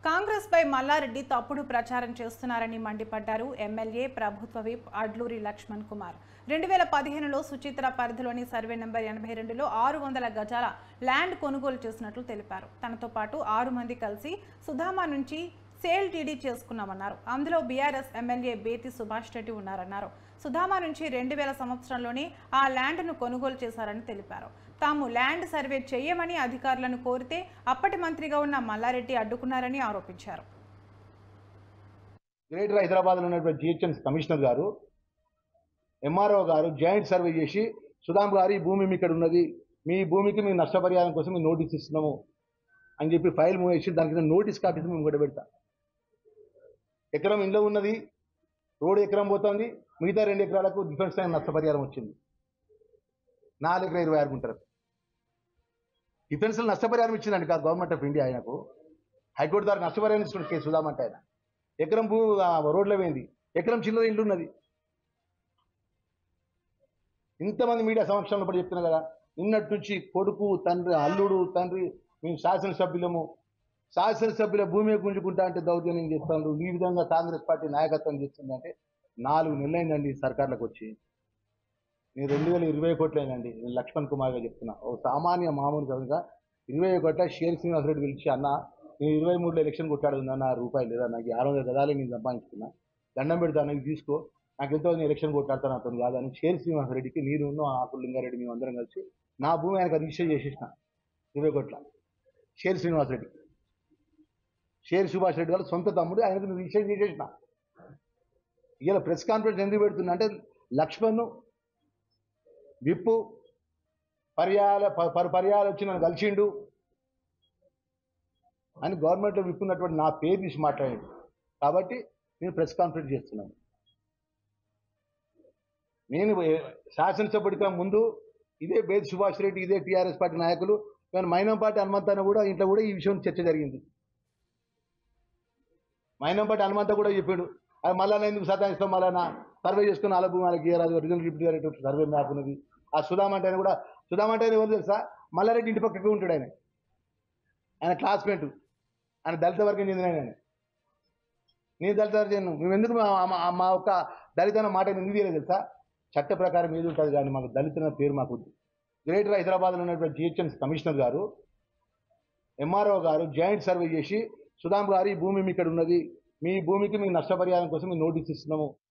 కాంగ్రెస్ పై మల్లారెడ్డి తప్పుడు ప్రచారం చేస్తున్నారని మండిపడ్డారు ఎమ్మెల్యే ప్రభుత్వ విప్ అడ్లూరి లక్ష్మణ్ కుమార్ రెండు వేల పదిహేనులో సుచిత్ర పరిధిలోని సర్వే నెంబర్ ఎనభై రెండులో ఆరు వందల గజాల ల్యాండ్ కొనుగోలు చేసినట్లు తెలిపారు తనతో పాటు ఆరు మంది కలిసి సుధామా నుంచి సేల్ టీడీ చేసుకున్నామన్నారు అందులో బీఆర్ఎస్ ఎమ్మెల్యే బేతి సుభాష్ రెడ్డి ఉన్నారన్నారు సుధామా నుంచి రెండు వేల సంవత్సరంలోనే ఆ ల్యాండ్ను కొనుగోలు చేశారని తెలిపారు తాము ల్యాండ్ సర్వే చేయమని అధికారులను కోరితే అప్పటి మంత్రిగా ఉన్న మల్లారెడ్డి అడ్డుకున్నారని ఆరోపించారు గ్రేటర్ హైదరాబాద్లో ఉన్నటువంటి జిహెచ్ఎంసీ కమిషనర్ గారు ఎంఆర్ఓ గారు జాయింట్ సర్వే చేసి సుధాం గారు ఈ భూమి మీ ఇక్కడ ఉన్నది మీ భూమికి మేము నష్టపరిహారం కోసం మేము నోటీస్ ఇస్తున్నాము అని చెప్పి ఫైల్ మూవ్ చేసి దానికి నేను నోటీస్ కాపీస్ మేము కూడా పెడతా ఎకరం ఇంట్లో ఉన్నది రోడ్ ఎకరం పోతుంది మిగతా రెండు ఎకరాలకు డిఫెన్స్ లైన్ నష్టపరిహారం వచ్చింది నాలుగు ఎకరా ఇరవై ఆరుకుంటారు డిఫెన్స్ నష్టపరిహారం ఇచ్చిందండి కాదు గవర్నమెంట్ ఆఫ్ ఇండియా ఆయనకు హైకోర్టు ద్వారా నష్టపరిహారం ఇస్తున్నాడు కేసు సుధామంటే ఆయన ఎకరం భూ ఆ, రోడ్లో పోయింది ఎకరం చిల్లర ఇల్లు ఉన్నది ఇంతమంది మీడియా సమక్షంలో పడి చెప్తున్నా కదా నిన్నటి నుంచి కొడుకు తండ్రి అల్లుడు తండ్రి మేము శాసనసభ్యులము శాసనసభ్యుల భూమి గుంజుకుంటా అంటే దౌర్జన్యం చేస్తాను ఈ విధంగా కాంగ్రెస్ పార్టీ నాయకత్వం చేస్తుందంటే నాలుగు నెలలైందండి సర్కార్లకు వచ్చి నేను రెండు వేల ఇరవై కోట్లైందండి నేను లక్ష్మణ్ కుమార్గా చెప్తున్నా ఓ సామాన్య మామూలు కనుక ఇరవై కోట్ల షేర్ శ్రీనివాస్ రెడ్డి పిలిచి అన్న నేను ఇరవై మూడులో ఎలక్షన్ కొట్టాడు నా రూపాయలు లేదా నాకు ఆరు వందల గదాలే నేను సంపాదించుకున్నా దండం పెడతాను ఇది తీసుకో నాకు ఎంతో నేను ఎలక్షన్ కొట్టాడుతాను అతను కాదని షేర్ శ్రీనివాస్ రెడ్డికి నేను ఆకులు లింగారెడ్డి మేము అందరం కలిసి నా భూమి ఆయనకు రిజిస్టర్ చేసేసిన ఇరవై కోట్ల షేర్ శ్రీనివాస్ రెడ్డి షేర్ సుభాష్ రెడ్డి వాళ్ళ సొంత తమ్ముడు ఆయనకు నేను రిజిస్టర్ చేసేసిన ఇలా ప్రెస్ కాన్ఫరెన్స్ ఎందుకు పెడుతున్నా అంటే లక్ష్మణ్ విప్పు పర్యాల ప- పరు పర్యాలు వచ్చి నన్ను కలిసిండు అని గవర్నమెంట్లో విప్పున్నటువంటి నా పేరు తీసి మాట్లాడాడు కాబట్టి నేను ప్రెస్ కాన్ఫరెన్స్ చేస్తున్నాను నేను ఏ- శాసనసభ్యుడిగా ముందు ఇదే బేద్ సుభాష్ రెడ్డి ఇదే టీఆర్ఎస్ పార్టీ నాయకులు కానీ మైనంపాటి హనుమంతాన కూడా ఇంట్లో కూడా ఈ విషయం చర్చ జరిగింది మైనంపాటి హనుమంత కూడా చెప్పాడు అది మళ్ళా ఎందుకు సతాయిస్తాం మళ్ళా సర్వే చేసుకుని అలా భూమి వాళ్ళకి ఇయ్యరాదు regional deputy director survey map ఉన్నది ఆ సుధామంటే ఆయన కూడా సుధామంటే ఆయన ఎవరు తెలుసా మల్లారెడ్డి ఇంటి పక్కకే ఉంటాడు ఆయన ఆయన క్లాస్మేట్ ఆయన దళిత వర్గం చెందిన ఆయన నేను దళిత వర్గం చెందిన మేము ఎందుకు మా మా- మా ఒక్క దళిత మాట ఎందుకు తీయలేదు తెలుసా చట్ట ప్రకారం ఏది ఉంటుంది కానీ మాకు దళిత అనే పేరు మాకు వద్దు. గ్రేటర్ హైదరాబాద్లో ఉన్నటువంటి జిహెచ్ఎంసీ కమిషనర్ గారు ఎంఆర్ఓ గారు జాయింట్ సర్వే చేసి సుధాం గారు ఈ భూమి మీ ఇక్కడ ఉన్నది మీ భూమికి మేము నష్టపరిహారం కోసం మేము నోటీస్ ఇస్తున్నాము